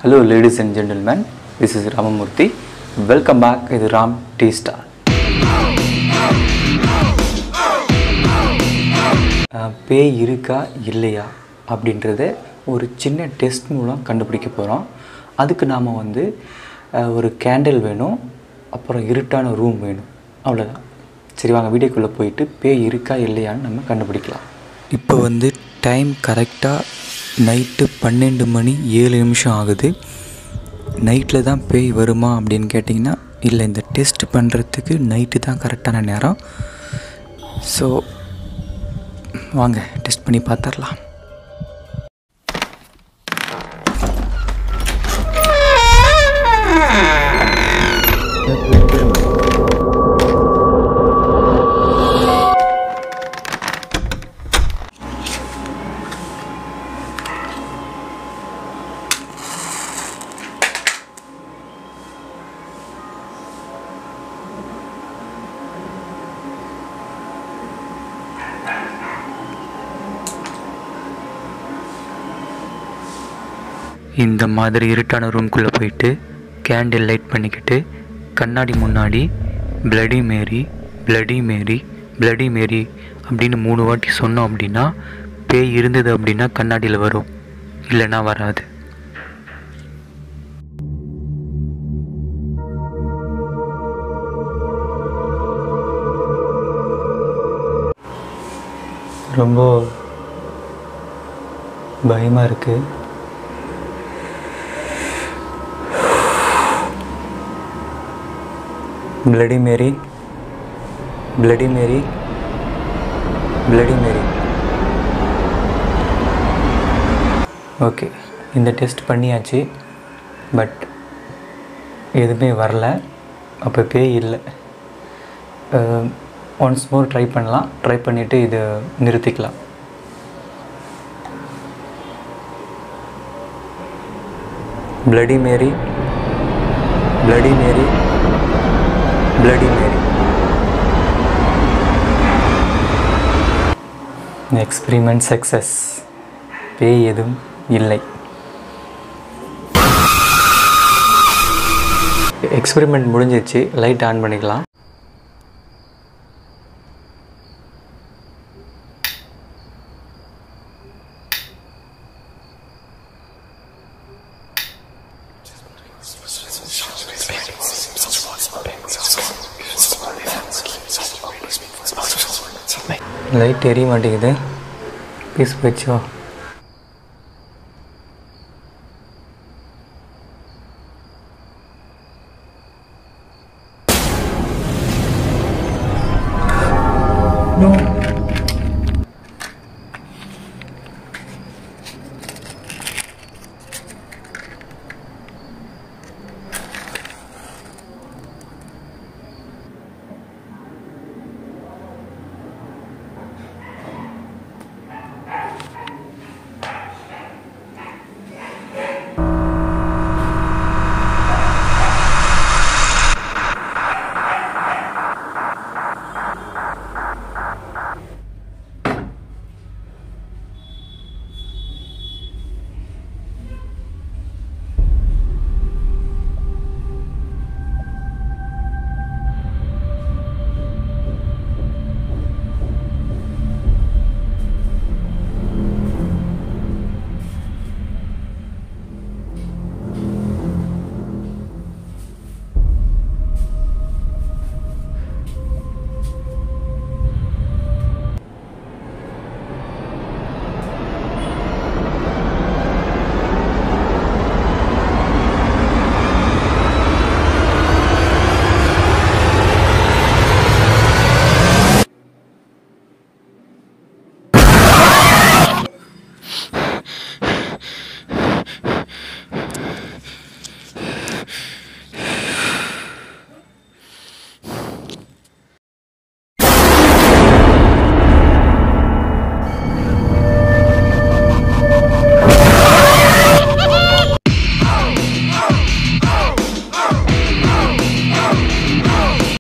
Hello ladies and gentlemen this is Ramamurthy welcome back இது Ram tea star பேய் இருக்கா இல்லையா அப்படின்றத ஒரு சின்ன டெஸ்ட் மூலம் கண்டுபிடிக்க போகிறோம் அதுக்கு நாம் வந்து அஹ், ஒரு கேண்டில் வேணும் அப்புறம் இருட்டான ரூம் வேணும் அவ்வளோதான் சரி வாங்க வீடியோக்குள்ளே போயிட்டு பேய் இருக்கா இல்லையான்னு நம்ம கண்டுபிடிக்கலாம் இப்போ வந்து டைம் கரெக்டாக நைட்டு பன்னெண்டு மணி ஏழு நிமிஷம் ஆகுது நைட்டில் தான் பேய் வருமா அப்படின்னு கேட்டிங்கன்னா இல்லை இந்த டெஸ்ட் பண்ணுறதுக்கு நைட்டு தான் கரெக்டான நேரம் ஸோ வாங்க டெஸ்ட் பண்ணி பார்த்துடலாம் இந்த மாதிரி இருட்டான ரூம்குள்ளே போயிட்டு கேண்டில் லைட் பண்ணிக்கிட்டு கண்ணாடி முன்னாடி bloody Mary bloody Mary bloody Mary அப்படின்னு மூணு வாட்டி சொன்னோம் அப்படின்னா பேய் இருந்தது அப்படின்னா கண்ணாடியில் வரும் இல்லைன்னா வராது ரொம்ப பயமாக இருக்குது bloody Mary bloody Mary bloody Mary okay இந்த டெஸ்ட் பண்ணியாச்சு பட் எதுவுமே வரல அப்போ பேய் இல்லை ஒன்ஸ் மோர் ட்ரை பண்ணலாம் ட்ரை பண்ணிவிட்டு இது நிறுத்திக்கலாம் bloody Mary bloody Mary bloody Mary experiment success பேய் எதுவும் இல்லை எக்ஸ்பெரிமெண்ட் முடிஞ்சிருச்சு லைட் ஆன் பண்ணிக்கலாம் லைட் எரிய மாட்டேங்குது பீஸ் போயிடுச்சோ No.